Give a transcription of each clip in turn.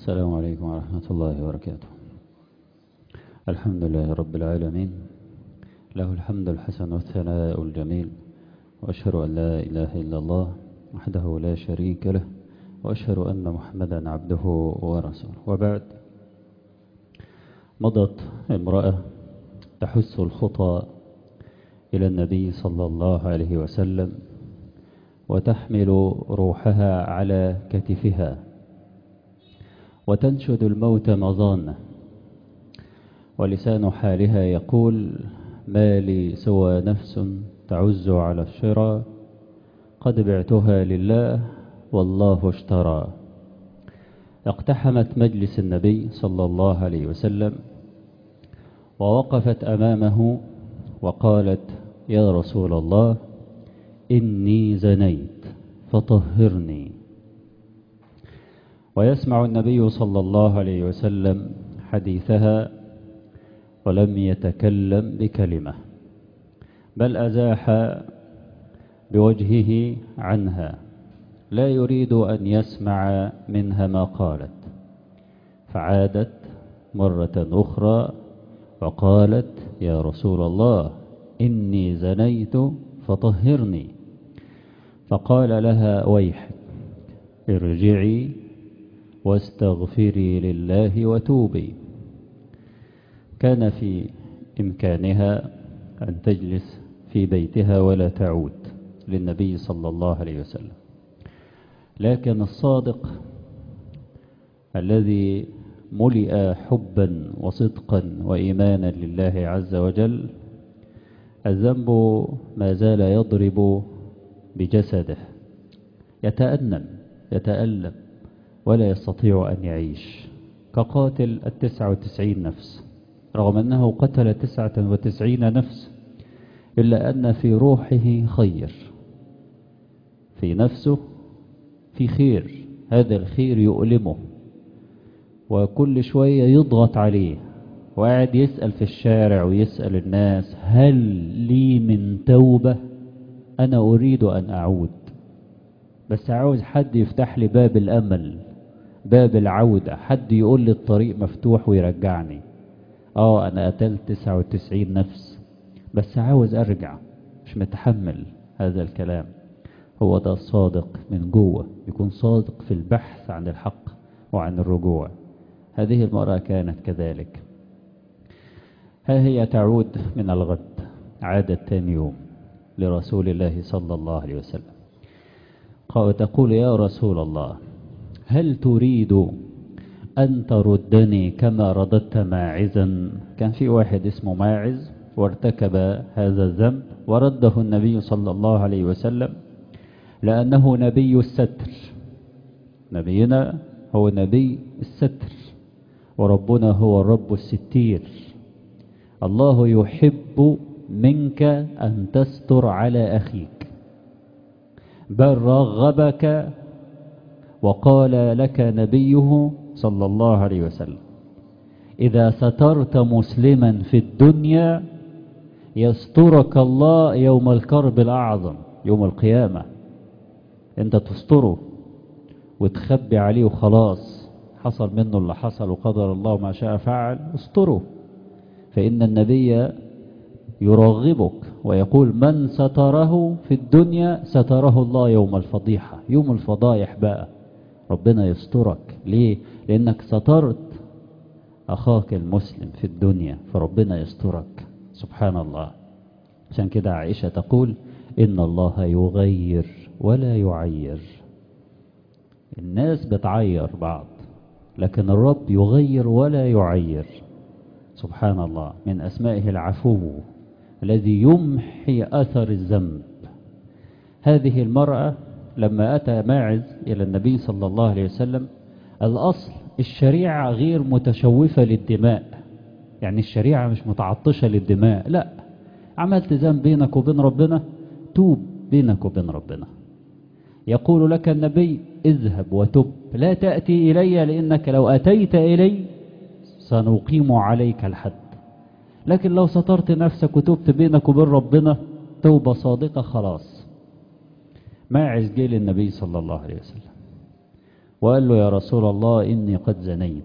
السلام عليكم ورحمة الله وبركاته الحمد لله رب العالمين له الحمد الحسن والثناء الجميل وأشهد أن لا إله إلا الله وحده لا شريك له وأشهد أن محمدا عبده ورسوله وبعد مضت امرأة تحث الخطى إلى النبي صلى الله عليه وسلم وتحمل روحها على كتفها وتنشد الموت مظانة ولسان حالها يقول ما لي سوى نفس تعز على الشرى قد بعتها لله والله اشترى اقتحمت مجلس النبي صلى الله عليه وسلم ووقفت أمامه وقالت يا رسول الله إني زنيت فطهرني ويسمع النبي صلى الله عليه وسلم حديثها ولم يتكلم بكلمة بل أزاح بوجهه عنها لا يريد أن يسمع منها ما قالت فعادت مرة أخرى وقالت يا رسول الله إني زنيت فطهرني فقال لها ويحك ارجعي واستغفري لله وتوبي كان في إمكانها أن تجلس في بيتها ولا تعود للنبي صلى الله عليه وسلم لكن الصادق الذي ملئ حبا وصدقا وإيمانا لله عز وجل الذنب ما زال يضرب بجسده يتأنم يتألم ولا يستطيع أن يعيش كقاتل التسعة وتسعين نفس رغم أنه قتل تسعة وتسعين نفس إلا أن في روحه خير في نفسه في خير هذا الخير يؤلمه وكل شوية يضغط عليه وقاعد يسأل في الشارع ويسأل الناس هل لي من توبة أنا أريد أن أعود بس عاوز حد يفتح لي باب الأمل باب العودة حد يقول لي الطريق مفتوح ويرجعني اه أنا قتلت 99 نفس بس عاوز أرجع مش متحمل هذا الكلام هو ده الصادق من جوه يكون صادق في البحث عن الحق وعن الرجوع هذه المرأة كانت كذلك ها هي تعود من الغد عادت ثاني يوم لرسول الله صلى الله عليه وسلم تقول يا رسول الله هل تريد أن تردني كما رددت ماعزا كان في واحد اسمه ماعز وارتكب هذا الذنب ورده النبي صلى الله عليه وسلم لأنه نبي الستر نبينا هو نبي الستر وربنا هو الرب الستير الله يحب منك أن تستر على أخيك بل رغبك وقال لك نبيه صلى الله عليه وسلم إذا سترت مسلما في الدنيا يسترك الله يوم الكرب الأعظم يوم القيامة انت تستره وتخبي عليه وخلاص حصل منه اللي حصل وقدر الله ما شاء فعل استره فإن النبي يرغبك ويقول من ستره في الدنيا ستره الله يوم الفضيحة يوم الفضايح بقى ربنا يسترك ليه لأنك سترت أخاك المسلم في الدنيا فربنا يسترك سبحان الله عشان كده عائشة تقول إن الله يغير ولا يعير الناس بتعير بعض لكن الرب يغير ولا يعير سبحان الله من أسمائه العفو الذي يمحي أثر الذنب هذه المرأة لما أتى ماعز إلى النبي صلى الله عليه وسلم الأصل الشريعة غير متشوفة للدماء يعني الشريعة مش متعطشة للدماء لا عملت ذنب بينك وبين ربنا توب بينك وبين ربنا يقول لك النبي اذهب وتب لا تأتي إلي لأنك لو أتيت إلي سنقيم عليك الحد لكن لو سترت نفسك وتبت بينك وبين ربنا توبة صادقة خلاص ماعز جه للنبي صلى الله عليه وسلم وقال له يا رسول الله إني قد زنيت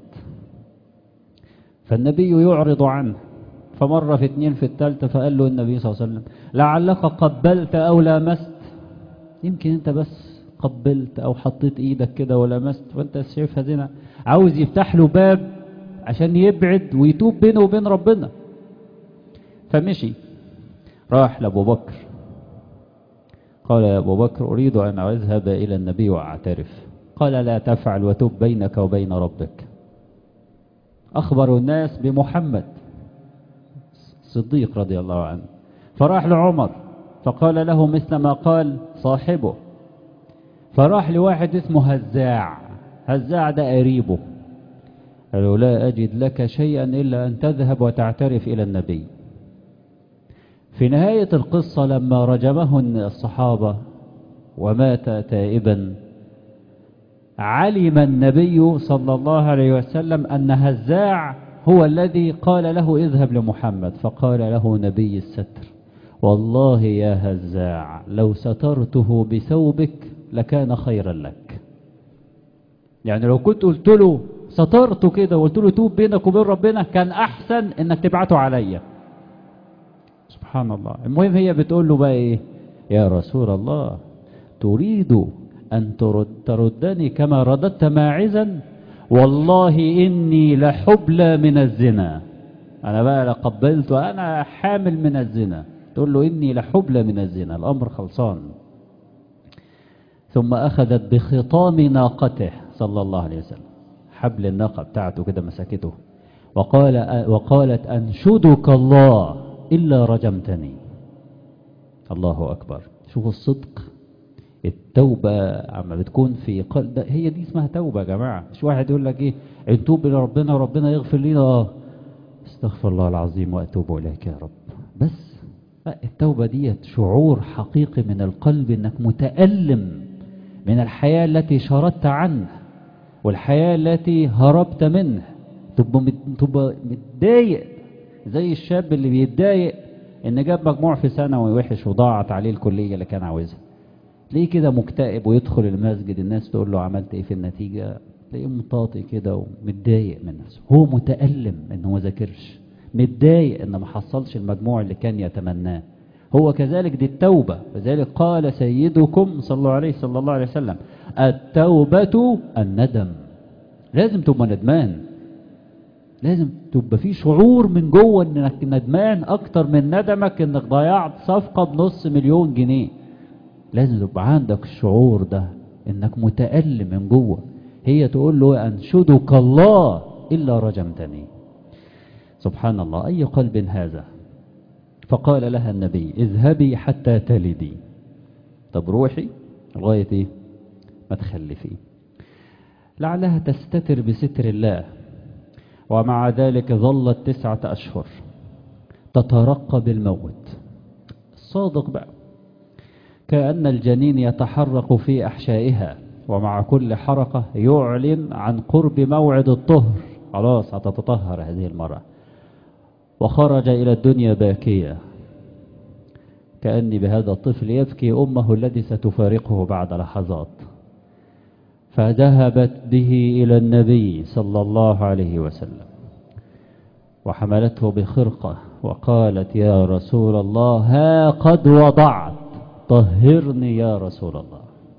فالنبي يعرض عنه فمرة في اتنين في التالتة فقال له النبي صلى الله عليه وسلم لعلك قبلت أو لامست يمكن انت بس قبلت أو حطيت ايدك كده ولمست فانت شايفها زنا عاوز يفتح له باب عشان يبعد ويتوب بينه وبين ربنا فمشي راح لأبو بكر قال يا أبو بكر أريد أن أذهب إلى النبي وأعترف قال لا تفعل وتب بينك وبين ربك أخبر الناس بمحمد الصديق رضي الله عنه فراح لعمر فقال له مثل ما قال صاحبه فراح لواحد اسمه هزاع هزاع ده قريبه قالوا لا أجد لك شيئا إلا أن تذهب وتعترف إلى النبي في نهاية القصة لما رجمه الصحابة ومات تائبا علم النبي صلى الله عليه وسلم أن هزاع هو الذي قال له اذهب لمحمد فقال له نبي الستر والله يا هزاع لو سترته بثوبك لكان خيرا لك يعني لو كنت قلت له سترته كده وقلت له توب بينك وبين ربنا كان أحسن إنك تبعته عليا سبحان الله المهم هي بتقول له بقى إيه يا رسول الله تريد أن ترد تردني كما رددت ماعزا والله إني لحبلى من الزنا أنا بقى لقبلت أنا حامل من الزنا تقول له إني لحبلى من الزنا الأمر خلصان ثم أخذت بخطام ناقته صلى الله عليه وسلم حبل الناقة بتاعته كده مسكته وقال وقالت أنشدك الله إلا رجمتني الله أكبر شوفوا الصدق التوبة عما بتكون في قلب هي دي اسمها توبة يا جماعة مش واحد يقول لك ايه نتوب الى ربنا وربنا يغفر لنا اه استغفر الله العظيم واتوب اليك يا رب بس التوبة دي شعور حقيقي من القلب انك متألم من الحياة التي شردت عنها والحياة التي هربت منها تبقى تبقى متضايق زي الشاب اللي بيتضايق ان جاب مجموع في ثانوي وحش وضاعت عليه الكلية اللي كان عاوزها ليه كده مكتئب ويدخل المسجد الناس تقول له عملت ايه في النتيجة تلاقيه مطاطي كده ومتضايق من نفسه هو متألم انه ما ذاكرش متضايق ان ما حصلش المجموع اللي كان يتمناه هو كذلك دي التوبة لذلك قال سيدكم صلى الله عليه صلى الله عليه وسلم التوبة الندم لازم تبقى ندمان لازم تبقى في شعور من جوه انك ندمان اكتر من ندمك انك ضيعت صفقة بنص مليون جنيه لازم تبقى عندك الشعور ده انك متألم من جوه هي تقول له انشدك الله الا رجمتني سبحان الله اي قلب هذا فقال لها النبي اذهبي حتى تلدي طب روحي لغاية ايه ما تخلفي لعلها تستتر بستر الله ومع ذلك ظلت تسعة أشهر تترقب الموت الصادق بقى كأن الجنين يتحرك في أحشائها ومع كل حركة يعلن عن قرب موعد الطهر خلاص هتتطهر هذه المرأة وخرج إلى الدنيا باكية كأني بهذا الطفل يبكي أمه الذي ستفارقه بعد لحظات فذهبت به إلى النبي صلى الله عليه وسلم وحملته بخرقة وقالت يا رسول الله ها قد وضعت طهرني يا رسول الله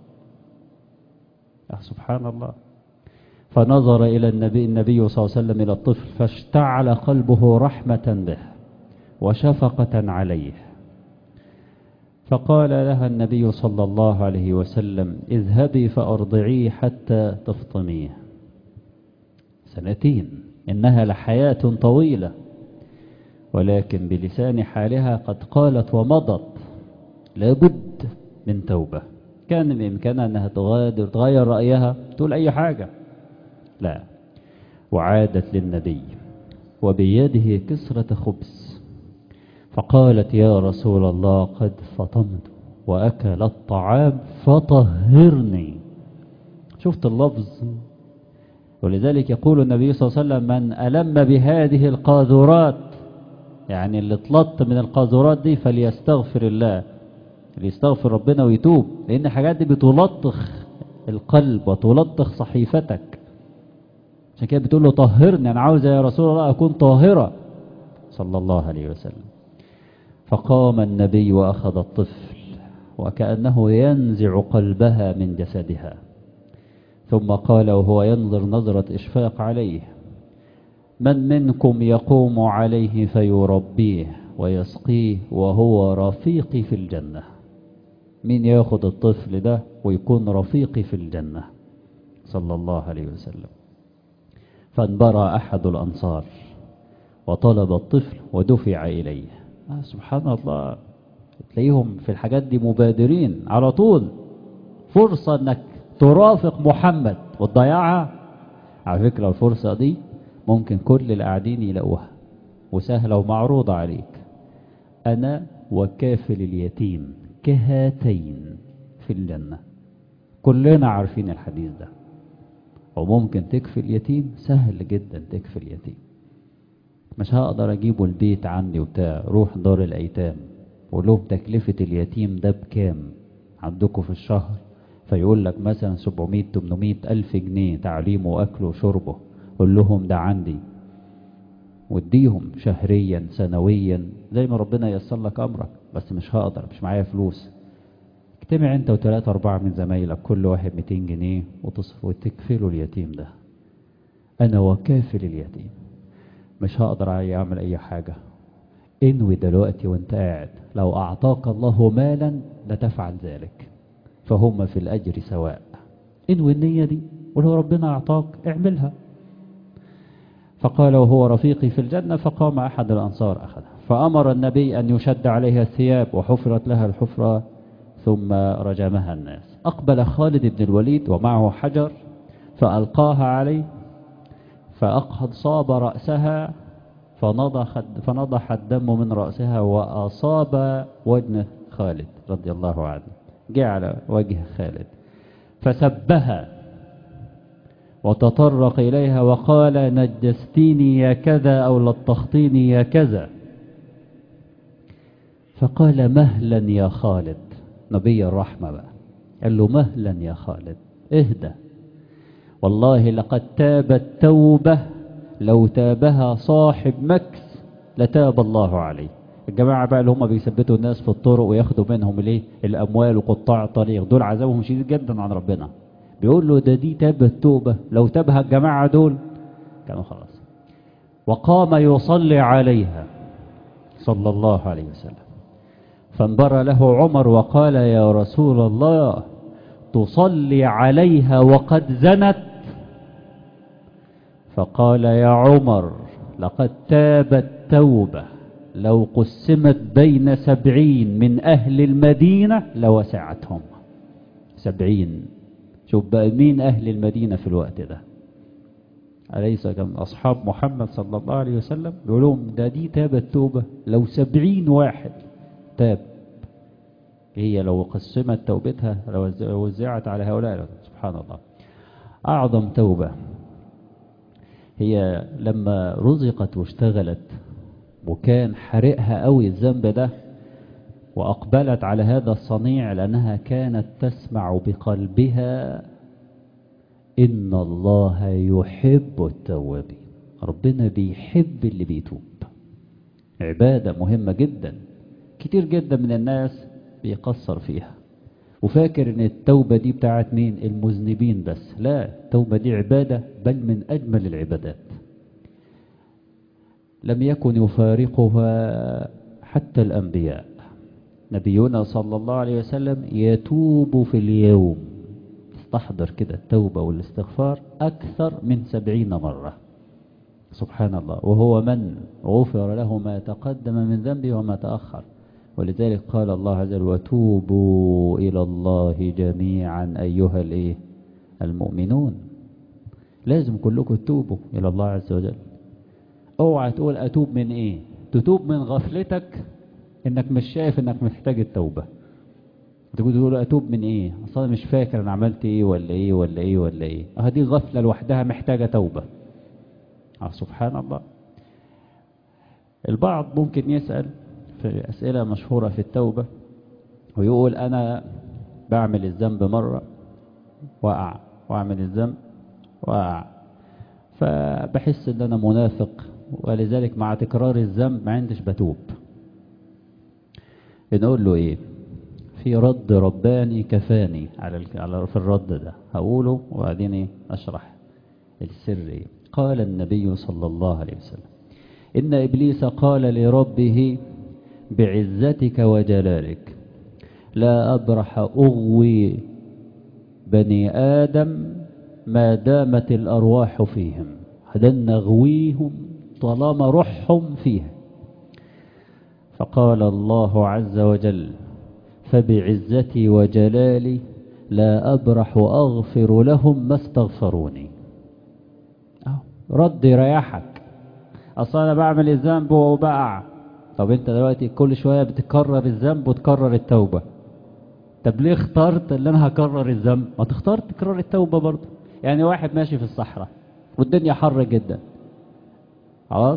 يا سبحان الله فنظر إلى النبي النبي صلى الله عليه وسلم إلى الطفل فاشتعل قلبه رحمة به وشفقة عليه فقال لها النبي صلى الله عليه وسلم اذهبي فأرضعيه حتى تفطميه سنتين إنها لحياة طويلة ولكن بلسان حالها قد قالت ومضت لابد من توبة كان بإمكانها أنها تغادر تغير رأيها تقول أي حاجة لا وعادت للنبي وبيده كسرة خبز فقالت يا رسول الله قد فطمت وأكل الطعام فطهرني شفت اللفظ ولذلك يقول النبي صلى الله عليه وسلم من ألم بهذه القاذورات يعني اللي اطلط من القاذورات دي فليستغفر الله اللي يستغفر ربنا ويتوب لأن الحاجات دي بتلطخ القلب وتلطخ صحيفتك عشان كده بتقول له طهرني أنا عاوز يا رسول الله أكون طاهرة صلى الله عليه وسلم فقام النبي وأخذ الطفل وكأنه ينزع قلبها من جسدها ثم قال وهو ينظر نظرة إشفاق عليه من منكم يقوم عليه فيربيه ويسقيه وهو رفيقي في الجنة مين ياخد الطفل ده ويكون رفيقي في الجنة صلى الله عليه وسلم فانبرى أحد الأنصار وطلب الطفل ودفع إليه آه سبحان الله تلاقيهم في الحاجات دي مبادرين على طول فرصة انك ترافق محمد وتضيعها على فكرة الفرصة دي ممكن كل القاعدين يلاقوها وسهلة ومعروضة عليك أنا وكافل اليتيم كهاتين في الجنة كلنا عارفين الحديث ده وممكن تكفي اليتيم سهل جدا تكفي اليتيم مش هقدر اجيبه البيت عندي وبتاع روح دار الايتام وقول لهم تكلفة اليتيم ده بكام عندكم في الشهر فيقول لك مثلا 700 800 ألف جنيه تعليمه وأكله وشربه قول لهم ده عندي واديهم شهريا سنويا زي ما ربنا ييسر لك أمرك بس مش هقدر مش معايا فلوس اجتمع انت وثلاثة أربعة من زمايلك كل واحد 200 جنيه وتصف وتكفلوا اليتيم ده أنا وكافل اليتيم مش هقدر أعمل أي حاجة انوي دلوقتي وانت قاعد لو أعطاك الله مالا لتفعل ذلك فهم في الأجر سواء انوي النية دي ولو ربنا أعطاك اعملها فقال وهو رفيقي في الجنة فقام أحد الأنصار أخذها فأمر النبي أن يشد عليها الثياب وحفرت لها الحفرة ثم رجمها الناس أقبل خالد بن الوليد ومعه حجر فألقاها عليه فأقهد صاب رأسها فنضح, فنضح الدم من رأسها وأصاب وجه خالد رضي الله عنه جعل وجه خالد فسبها وتطرق إليها وقال نجستيني يا كذا أو لطختيني يا كذا فقال مهلا يا خالد نبي الرحمة بقى قال له مهلا يا خالد اهدى والله لقد تابت توبة لو تابها صاحب مكس لتاب الله عليه الجماعة بقى اللي هم بيثبتوا الناس في الطرق وياخدوا منهم الايه الأموال وقطاع الطريق دول عذابهم شديد جدا عن ربنا بيقول له ده دي تابت توبة لو تابها الجماعة دول كانوا خلاص وقام يصلي عليها صلى الله عليه وسلم فانبر له عمر وقال يا رسول الله تصلي عليها وقد زنت فقال يا عمر لقد تابت توبة لو قسمت بين سبعين من أهل المدينة لوسعتهم سبعين شوف بقى مين أهل المدينة في الوقت ده أليس كم أصحاب محمد صلى الله عليه وسلم يقولون ده دي تابت توبة لو سبعين واحد تاب هي لو قسمت توبتها لو وزعت على هؤلاء سبحان الله أعظم توبة هي لما رزقت واشتغلت وكان حرقها قوي الذنب ده وأقبلت على هذا الصنيع لأنها كانت تسمع بقلبها إن الله يحب التوابين ربنا بيحب اللي بيتوب عبادة مهمة جدا كتير جدا من الناس بيقصر فيها وفاكر ان التوبة دي بتاعت مين المذنبين بس لا التوبة دي عبادة بل من أجمل العبادات لم يكن يفارقها حتى الأنبياء نبينا صلى الله عليه وسلم يتوب في اليوم استحضر كده التوبة والاستغفار أكثر من سبعين مرة سبحان الله وهو من غفر له ما تقدم من ذنبه وما تأخر ولذلك قال الله عز وجل وتوبوا إلى الله جميعا أيها الإيه المؤمنون لازم كلكم تتوبوا إلى الله عز وجل اوعى تقول أتوب من إيه تتوب من غفلتك إنك مش شايف إنك محتاج التوبة تقول تقول أتوب من إيه أصلا مش فاكر أنا عملت إيه ولا إيه ولا إيه ولا إيه أه دي غفلة لوحدها محتاجة توبة أه سبحان الله البعض ممكن يسأل في أسئلة مشهورة في التوبة ويقول أنا بعمل الذنب مرة وقع واعمل الذنب وقع فبحس ان انا منافق ولذلك مع تكرار الذنب ما عندش بتوب بنقول له ايه في رد رباني كفاني على ال... على في الرد ده هقوله وبعدين ايه اشرح السر ايه قال النبي صلى الله عليه وسلم ان ابليس قال لربه بعزتك وجلالك لا ابرح اغوي بني ادم ما دامت الارواح فيهم لن نغويهم طالما روحهم فيها فقال الله عز وجل فبعزتي وجلالي لا أبرح أغفر لهم ما استغفروني رد يريحك أصلا أنا بعمل الذنب وبقع طب أنت دلوقتي كل شوية بتكرر الذنب وتكرر التوبة طب ليه اخترت اللي أنا هكرر الذنب ما تختار تكرر التوبة برضه يعني واحد ماشي في الصحراء والدنيا حر جدا خلاص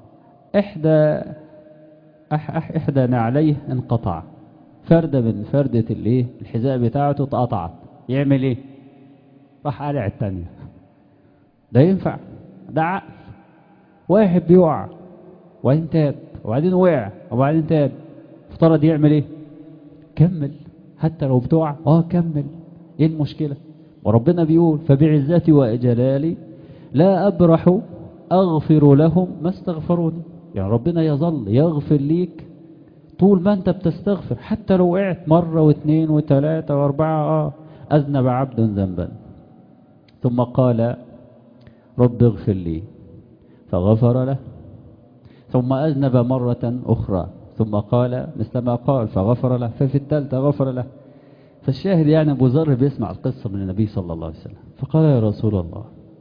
إحدى أح أح إحدى نعليه انقطع فردة من فردة الايه الحذاء بتاعته اتقطعت يعمل ايه راح قالع التانية ده ينفع ده عقل واحد بيقع وبعدين تاب وبعدين وقع وبعدين تاب افترض يعمل ايه كمل حتى لو بتقع اه كمل ايه المشكلة وربنا بيقول فبعزتي وجلالي لا ابرح اغفر لهم ما استغفروني يعني ربنا يظل يغفر ليك طول ما انت بتستغفر حتى لو وقعت مرة واثنين وثلاثة واربعة اه اذنب عبد ذنبا ثم قال رب اغفر لي فغفر له ثم اذنب مرة اخرى ثم قال مثل ما قال فغفر له ففي الثالثة غفر له فالشاهد يعني ابو ذر بيسمع القصة من النبي صلى الله عليه وسلم فقال يا رسول الله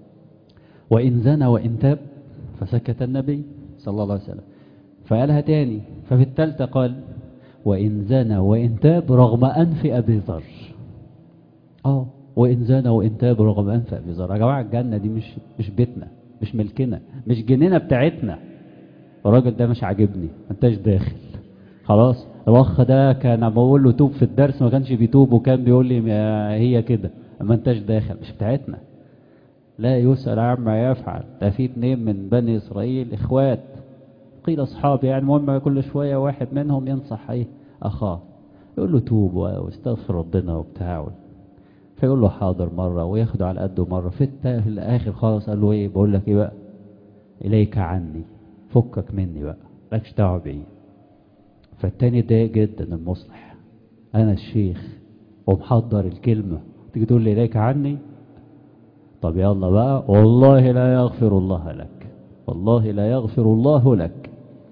وإن زنى وإن تاب فسكت النبي صلى الله عليه وسلم فقالها تاني ففي الثالثة قال وإن زنى وإن تاب رغم أنف أبي ذر اه وإن زنى وإن تاب رغم أنف أبي ذر يا جماعة الجنة دي مش مش بيتنا مش ملكنا مش جنينة بتاعتنا الراجل ده مش عاجبني ما انتش داخل خلاص الأخ ده كان بقول له توب في الدرس ما كانش بيتوب وكان بيقول لي هي كده ما انتش داخل مش بتاعتنا لا يسأل عما يفعل ده في اتنين من بني إسرائيل إخوات قيل أصحاب يعني المهم كل شوية واحد منهم ينصح ايه أخاه يقول له توب واستغفر ربنا وبتاع فيقول له حاضر مرة وياخده على قده مرة في, في الآخر خالص قال له ايه بقول لك ايه بقى إليك عني فكك مني بقى مالكش دعوة بيه فالتاني ضايق جدا المصلح أنا الشيخ ومحضر الكلمة تيجي تقول لي إليك عني طب يلا بقى والله لا يغفر الله لك والله لا يغفر الله لك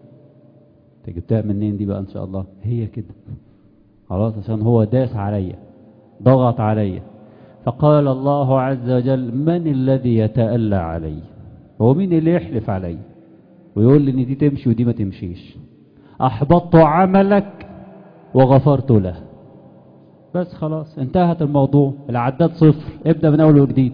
انت جبتها منين دي بقى ان شاء الله هي كده خلاص عشان هو داس عليا ضغط عليا فقال الله عز وجل من الذي يتألى علي هو مين اللي يحلف علي ويقول لي ان دي تمشي ودي ما تمشيش احبطت عملك وغفرت له بس خلاص انتهت الموضوع العداد صفر ابدأ من اول وجديد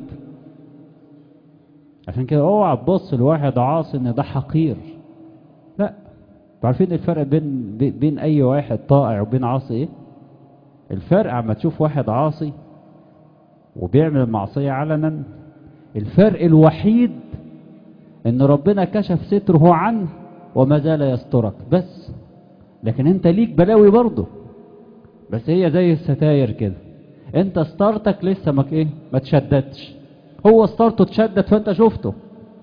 عشان كده اوعى تبص لواحد عاصي ان ده حقير لا عارفين الفرق بين بين اي واحد طائع وبين عاصي ايه الفرق عما تشوف واحد عاصي وبيعمل المعصية علنا الفرق الوحيد ان ربنا كشف ستره عنه وما زال يسترك بس لكن انت ليك بلاوي برضه بس هي زي الستاير كده انت استرتك لسه ما ايه ما تشددش هو استرته اتشدد فانت شفته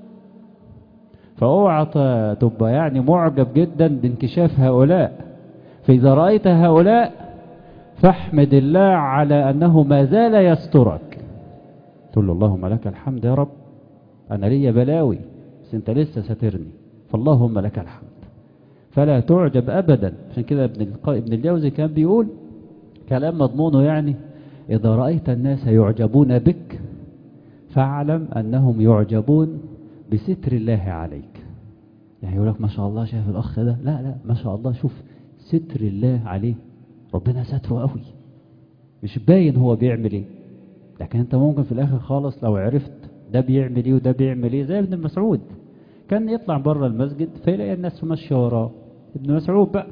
فاوعى تبقى يعني معجب جدا بانكشاف هؤلاء فاذا رأيت هؤلاء فاحمد الله على انه ما زال يسترك تقول له اللهم لك الحمد يا رب انا ليا بلاوي بس انت لسه ساترني فاللهم لك الحمد فلا تعجب ابدا عشان كده ابن الق... ابن الجوزي كان بيقول كلام مضمونه يعني اذا رأيت الناس يعجبون بك فاعلم انهم يعجبون بستر الله عليك يعني يقول لك ما شاء الله شايف الاخ ده لا لا ما شاء الله شوف ستر الله عليه ربنا ستره قوي مش باين هو بيعمل ايه لكن انت ممكن في الاخر خالص لو عرفت ده بيعمل ايه وده بيعمل ايه زي ابن مسعود كان يطلع بره المسجد فيلاقي الناس ماشيه وراه ابن مسعود بقى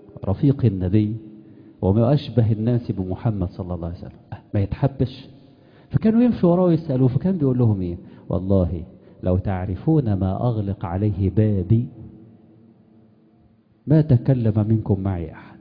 رفيق النبي وما اشبه الناس بمحمد صلى الله عليه وسلم ما يتحبش فكانوا يمشوا وراه ويسألوه فكان بيقول لهم ايه والله لو تعرفون ما أغلق عليه بابي ما تكلم منكم معي أحد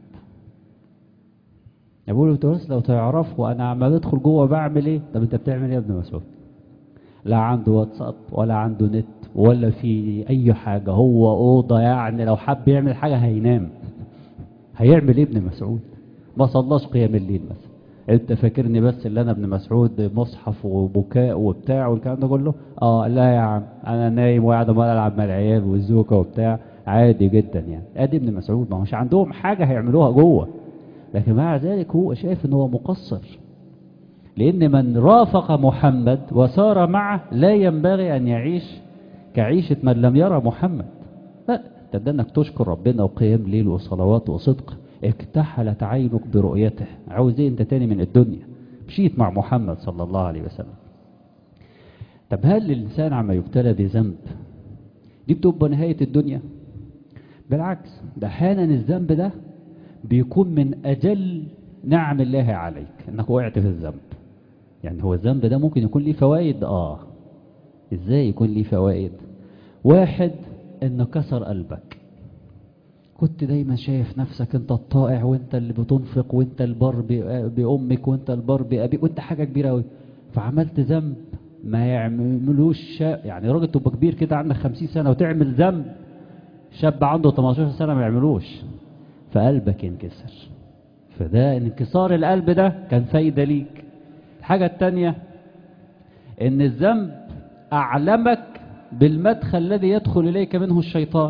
يقول له بس لو تعرفوا أنا عمال أدخل جوه بعمل إيه طب أنت بتعمل إيه يا ابن مسعود لا عنده واتساب ولا عنده نت ولا في أي حاجة هو أوضة يعني لو حب يعمل حاجة هينام هيعمل إيه ابن مسعود ما صلاش قيام الليل مثلا انت فاكرني بس اللي انا ابن مسعود مصحف وبكاء وبتاع والكلام ده كله اه لا يا عم انا نايم وقاعد ما العب مع العيال والزوكه وبتاع عادي جدا يعني ادي ابن مسعود ما هوش عندهم حاجه هيعملوها جوه لكن مع ذلك هو شايف ان هو مقصر لان من رافق محمد وسار معه لا ينبغي ان يعيش كعيشه من لم يرى محمد لا ده انك تشكر ربنا وقيام ليل وصلوات وصدق اكتحلت عينك برؤيته عاوز ايه انت تاني من الدنيا مشيت مع محمد صلى الله عليه وسلم طب هل الانسان عما يبتلى بذنب دي بتبقى نهاية الدنيا بالعكس ده احيانا الذنب ده بيكون من اجل نعم الله عليك انك وقعت في الذنب يعني هو الذنب ده ممكن يكون ليه فوائد اه ازاي يكون ليه فوائد واحد انه كسر قلبك كنت دايما شايف نفسك انت الطائع وانت اللي بتنفق وانت البر بأمك وانت البر بأبيك وانت حاجة كبيرة قوي فعملت ذنب ما يعملوش شاب يعني راجل تبقى كبير كده عندك خمسين سنة وتعمل ذنب شاب عنده 18 سنة ما يعملوش فقلبك ينكسر فده انكسار القلب ده كان فايدة ليك الحاجة التانية ان الذنب اعلمك بالمدخل الذي يدخل اليك منه الشيطان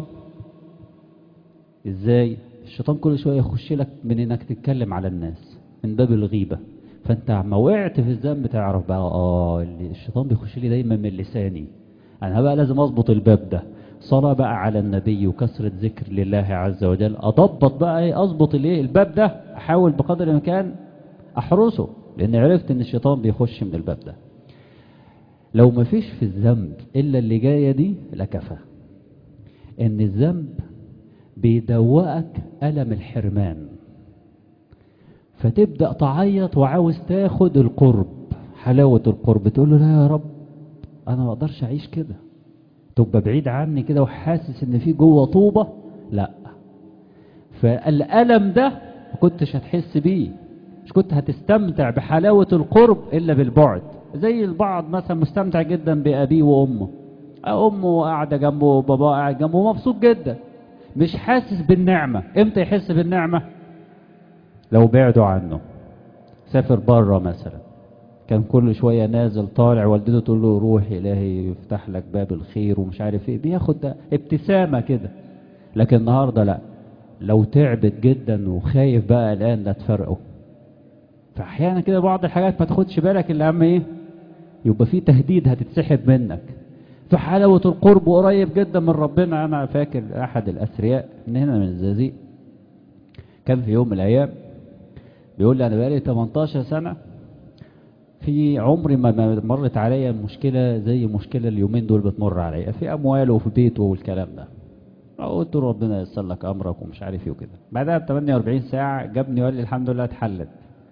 ازاي الشيطان كل شويه يخش لك من انك تتكلم على الناس من باب الغيبه فانت عما وقعت في الذنب تعرف بقى اه الشيطان بيخش لي دايما من لساني انا بقى لازم اظبط الباب ده صلاة بقى على النبي وكثرة ذكر لله عز وجل اضبط بقى ايه اظبط الايه الباب ده احاول بقدر الامكان احرسه لان عرفت ان الشيطان بيخش من الباب ده لو ما فيش في الذنب الا اللي جايه دي لكفى ان الذنب بيدوقك ألم الحرمان فتبدأ تعيط وعاوز تاخد القرب حلاوة القرب تقول له لا يا رب أنا ما أقدرش أعيش كده تبقى بعيد عني كده وحاسس إن في جوه طوبة لا فالألم ده ما كنتش هتحس بيه مش كنت هتستمتع بحلاوة القرب إلا بالبعد زي البعض مثلا مستمتع جدا بأبيه وأمه أمه قاعدة جنبه وباباه قاعد جنبه مبسوط جدا مش حاسس بالنعمة امتى يحس بالنعمة لو بعدوا عنه سافر بره مثلا كان كل شوية نازل طالع والدته تقول له روح إلهي يفتح لك باب الخير ومش عارف ايه بياخد ده ابتسامة كده لكن النهاردة لا لو تعبت جدا وخايف بقى الآن لا تفرقه فأحيانا كده بعض الحاجات ما تاخدش بالك إلا أما ايه يبقى في تهديد هتتسحب منك في حلاوة القرب قريب جدا من ربنا أنا فاكر أحد الأثرياء من هنا من الزقازيق كان في يوم من الأيام بيقول لي أنا بقالي 18 سنة في عمري ما مرت عليا مشكلة زي مشكلة اليومين دول بتمر عليا في أمواله وفي بيته والكلام ده قلت له ربنا ييسر لك أمرك ومش عارف ايه وكده بعدها ب 48 ساعة جابني وقال لي الحمد لله اتحلت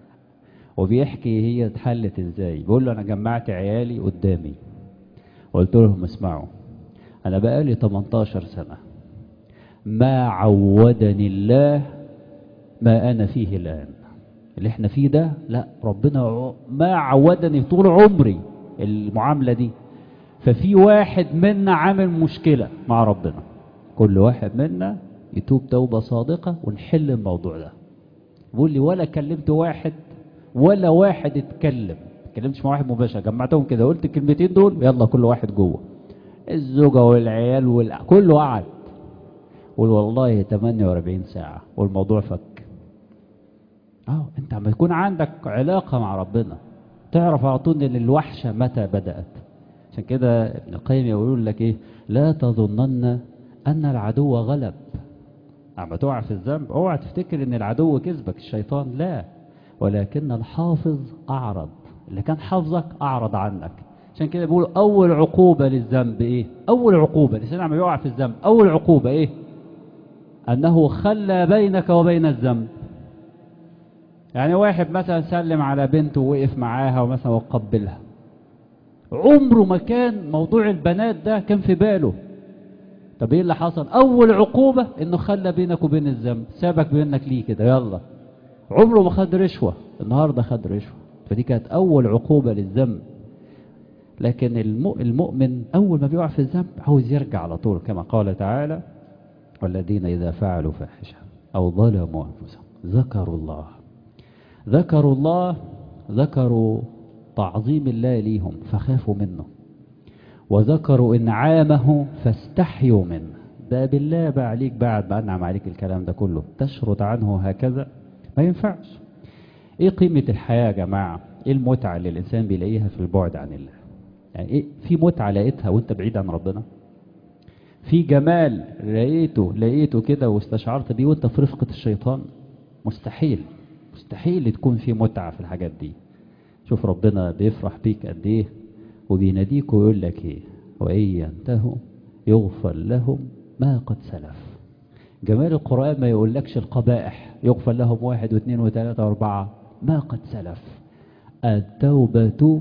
وبيحكي هي اتحلت ازاي بيقول له أنا جمعت عيالي قدامي قلت لهم اسمعوا انا بقالي 18 سنة ما عودني الله ما انا فيه الان اللي احنا فيه ده لا ربنا ما عودني طول عمري المعاملة دي ففي واحد منا عامل مشكلة مع ربنا كل واحد منا يتوب توبة صادقة ونحل الموضوع ده بيقول لي ولا كلمت واحد ولا واحد اتكلم اتكلمتش مع واحد مباشر جمعتهم كده قلت الكلمتين دول يلا كل واحد جوه الزوجة والعيال وال... كله قعد قول والله 48 ساعة والموضوع فك اه انت عم يكون عندك علاقة مع ربنا تعرف على طول ان الوحشة متى بدأت عشان كده ابن القيم يقول لك ايه لا تظنن ان العدو غلب عم تقع في الذنب اوعى تفتكر ان العدو كذبك الشيطان لا ولكن الحافظ اعرض اللي كان حافظك اعرض عنك عشان كده بيقول اول عقوبة للذنب ايه اول عقوبة الانسان عم يقع في الذنب اول عقوبة ايه انه خلى بينك وبين الذنب يعني واحد مثلا سلم على بنته ووقف معاها ومثلا وقبلها عمره ما كان موضوع البنات ده كان في باله طب ايه اللي حصل اول عقوبة انه خلى بينك وبين الذنب سابك بينك ليه كده يلا عمره ما خد رشوة النهاردة خد رشوة فدي كانت اول عقوبة للذنب لكن المؤمن اول ما بيقع في الذنب عاوز يرجع على طول كما قال تعالى والذين اذا فعلوا فاحشة او ظلموا انفسهم ذكروا الله ذكروا الله ذكروا تعظيم الله ليهم فخافوا منه وذكروا انعامه فاستحيوا منه ده بالله بقى عليك بعد ما انعم عليك الكلام ده كله تشرد عنه هكذا ما ينفعش ايه قيمة الحياة يا جماعة ايه المتعة اللي الانسان بيلاقيها في البعد عن الله يعني ايه في متعة لقيتها وانت بعيد عن ربنا في جمال لقيته لقيته كده واستشعرت بيه وانت في رفقة الشيطان مستحيل مستحيل تكون في متعة في الحاجات دي شوف ربنا بيفرح بيك قد ايه وبيناديك ويقول لك ايه وإن ينتهوا يغفر لهم ما قد سلف جمال القرآن ما يقولكش القبائح يغفر لهم واحد واثنين وثلاثة واربعة ما قد سلف التوبة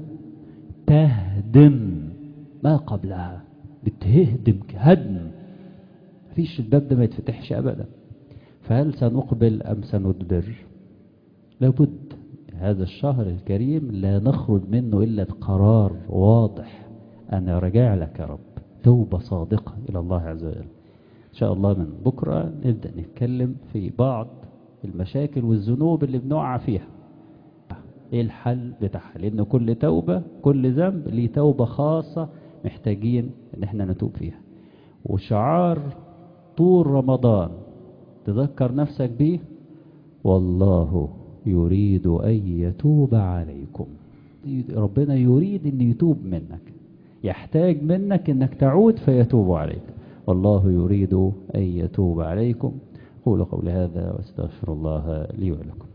تهدم ما قبلها بتهدم هدم مفيش الباب ده ما يتفتحش أبدا فهل سنقبل أم سندبر لابد هذا الشهر الكريم لا نخرج منه إلا بقرار واضح أنا رجع لك يا رب توبة صادقة إلى الله عز وجل إن شاء الله من بكرة نبدأ نتكلم في بعض المشاكل والذنوب اللي بنقع فيها إيه الحل بتاعها لأن كل توبة كل ذنب ليه توبة خاصة محتاجين إن احنا نتوب فيها وشعار طول رمضان تذكر نفسك بيه والله يريد أن يتوب عليكم ربنا يريد أن يتوب منك يحتاج منك أنك تعود فيتوب عليك والله يريد أن يتوب عليكم قولوا قول هذا واستغفر الله لي ولكم